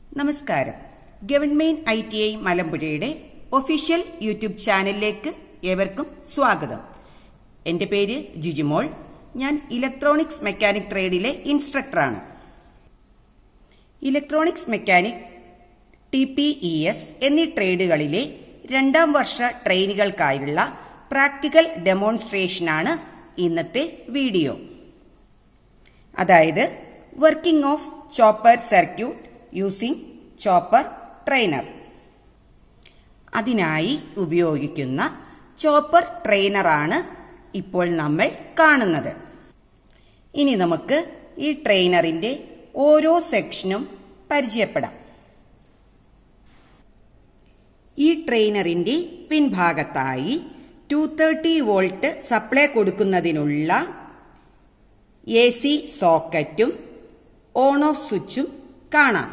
നമസ്കാരം government I T I മലമ്പുഴയുടെ official YouTube ചാനലിലേക്ക് ഏവർക്കും സ്വാഗതം എൻ്റെ പേര് ജിജിമോൾ ഞാൻ ഇലക്ട്രോണിക്സ് മെക്കാനിക് ട്രേഡിലെ ഇൻസ്ട്രക്ടറാണ് electronics mechanic T P E S എന്നീ ട്രേഡുകളിലെ രണ്ടാം വർഷ ട്രെയിനികൾക്കായുള്ള പ്രാക്ടിക്കൽ ഡെമോൺസ്ട്രേഷനാണ് ഇന്നത്തെ വീഡിയോ അതായത് working of chopper circuit using chopper trainer അതിനായി ഉപയോഗിക്കുന്ന ചോപ്പർ ട്രെയിനറാണ് ഇപ്പോൾ നമ്മൾ കാണുന്നത് ഇനി നമുക്ക് ഈ ട്രെയിനറിന്റെ ഓരോ സെക്ഷനും പരിചയപ്പെടാം ഈ ട്രെയിനറിന്റെ പിൻഭാഗത്തായി ടു തേർട്ടി വോൾട്ട് സപ്ലൈ കൊടുക്കുന്നതിനുള്ള എ സി സോക്കറ്റും ഓൺ ഓഫ് സ്വിച്ചും കാണാം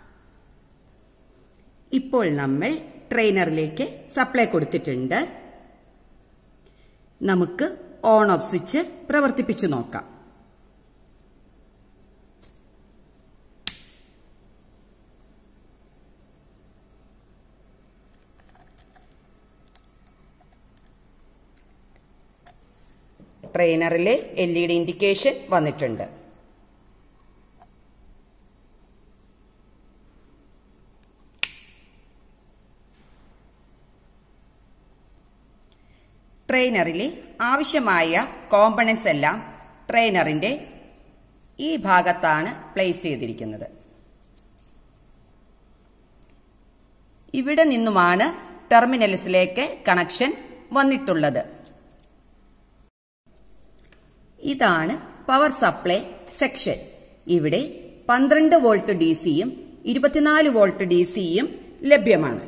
ഇപ്പോൾ നമ്മൾ ട്രെയിനറിലേക്ക് സപ്ലൈ കൊടുത്തിട്ടുണ്ട് നമുക്ക് ഓൺ ഓഫ് സ്വിച്ച് പ്രവർത്തിപ്പിച്ചു നോക്കാം ട്രെയിനറിലെ എൽ ഇ ഡി ഇൻഡിക്കേഷൻ വന്നിട്ടുണ്ട് ട്രെയിനറിലെ ആവശ്യമായ കോമ്പണൻസ് എല്ലാം ട്രെയിനറിന്റെ ഈ ഭാഗത്താണ് പ്ലേസ് ചെയ്തിരിക്കുന്നത് ഇവിടെ നിന്നുമാണ് ടെർമിനൽസിലേക്ക് കണക്ഷൻ വന്നിട്ടുള്ളത് ഇതാണ് പവർ സപ്ലൈ സെക്ഷൻ ഇവിടെ പന്ത്രണ്ട് വോൾട്ട് ഡി സിയും ഇരുപത്തിനാല് വോൾട്ട് ഡി സിയും ലഭ്യമാണ്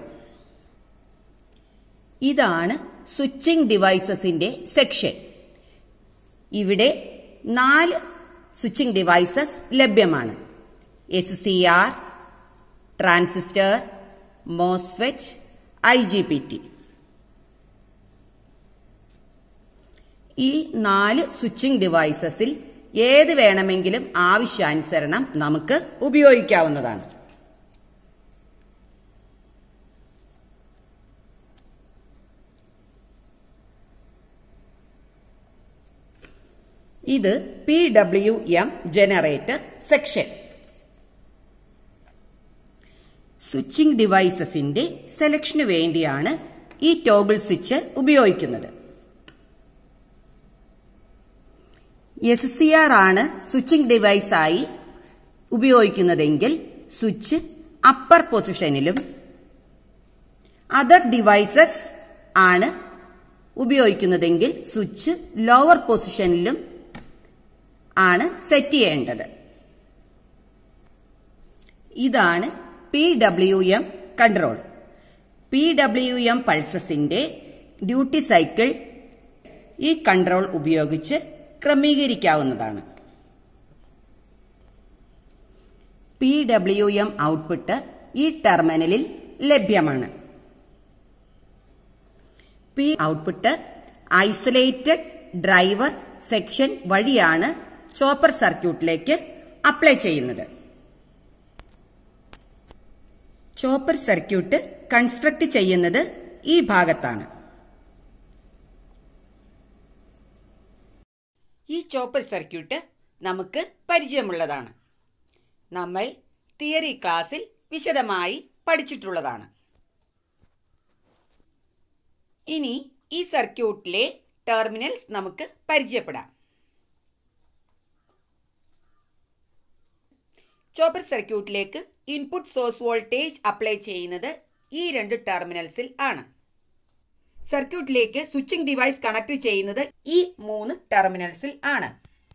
ഇതാണ് സ്വിച്ചിംഗ് ഡിവൈസസിന്റെ സെക്ഷൻ ഇവിടെ നാല് സ്വിച്ചിംഗ് ഡിവൈസസ് ലഭ്യമാണ് S C R transistor MOSFET I G B T ഈ നാല് സ്വിച്ചിംഗ് ഡിവൈസസിൽ ഏത് വേണമെങ്കിലും ആവശ്യാനുസരണം നമുക്ക് ഉപയോഗിക്കാവുന്നതാണ് ഇത് P W M generator section switching ഡിവൈസസിന്റെ സെലക്ഷന് വേണ്ടിയാണ് ഈ ടോഗിൾ സ്വിച്ച് ഉപയോഗിക്കുന്നത് എസ് സി ആർ ആണ് സ്വിച്ചിംഗ് ഡിവൈസായി ഉപയോഗിക്കുന്നതെങ്കിൽ സ്വിച്ച് അപ്പർ പൊസിഷനിലും അതർ ഡിവൈസസ് ആണ് ഉപയോഗിക്കുന്നതെങ്കിൽ സ്വിച്ച് ലോവർ പൊസിഷനിലും ആണ് സെറ്റ് ചെയ്യേണ്ടത് ഇതാണ് P W M control P W M പൾസസിന്റെ ഡ്യൂട്ടി സൈക്കിൾ ഈ കൺട്രോൾ ഉപയോഗിച്ച് ക്രമീകരിക്കാവുന്നതാണ് പി ഡബ്ല്യു എം ഔട്ട്പുട്ട് ഈ ടെർമിനലിൽ ലഭ്യമാണ് P output isolated driver section വഴിയാണ് ചോപ്പർ സർക്യൂട്ടിലേക്ക് അപ്ലൈ ചെയ്യുന്നത് ചോപ്പർ സർക്യൂട്ട് കൺസ്ട്രക്ട് ചെയ്യുന്നത് ഈ ഭാഗത്താണ് ഈ ചോപ്പർ സർക്യൂട്ട് നമുക്ക് പരിചയമുള്ളതാണ് നമ്മൾ തിയറി ക്ലാസ്സിൽ വിശദമായി പഠിച്ചിട്ടുള്ളതാണ് ഇനി ഈ സർക്യൂട്ടിലെ ടെർമിനൽസ് നമുക്ക് പരിചയപ്പെടാം ചോപ്പർ സർക്യൂട്ടിലേക്ക് ഇൻപുട്ട് സോഴ്സ് വോൾട്ടേജ് അപ്ലൈ ചെയ്യുന്നത് ഈ രണ്ട് ടെർമിനൽസിൽ ആണ് സർക്യൂട്ടിലേക്ക് സ്വിച്ചിംഗ് ഡിവൈസ് കണക്ട് ചെയ്യുന്നത് ഈ മൂന്ന് ടെർമിനൽസിൽ ആണ്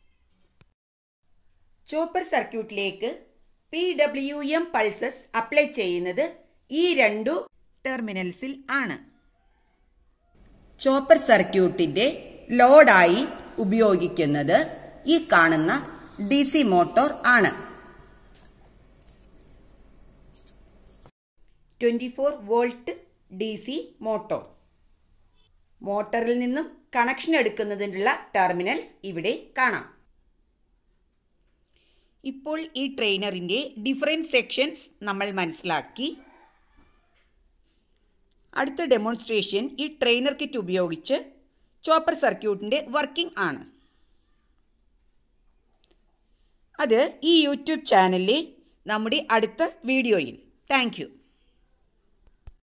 ചോപ്പർ സർക്യൂട്ടിലേക്ക് P W M pulses apply ചെയ്യുന്നത് ഈ രണ്ടു ടെർമിനൽസിൽ ആണ് ചോപ്പർ സർക്യൂട്ടിന്റെ ലോഡായി ഉപയോഗിക്കുന്നത് ഈ കാണുന്ന ഡി സി മോട്ടോർ ആണ് twenty four volt D C motor മോട്ടറിൽ നിന്നും കണക്ഷൻ എടുക്കുന്നതിനുള്ള ടെർമിനൽസ് ഇവിടെ കാണാം ഇപ്പോൾ ഈ ട്രെയിനറിൻ്റെ ഡിഫറെൻറ്റ് സെക്ഷൻസ് നമ്മൾ മനസ്സിലാക്കി അടുത്ത ഡെമോൺസ്ട്രേഷൻ ഈ ട്രെയിനർ കിറ്റ് ഉപയോഗിച്ച് ചോപ്പർ സർക്യൂട്ടിൻ്റെ വർക്കിംഗ് ആണ് അത് ഈ യൂട്യൂബ് ചാനലിലെ നമ്മുടെ അടുത്ത വീഡിയോയിൽ താങ്ക്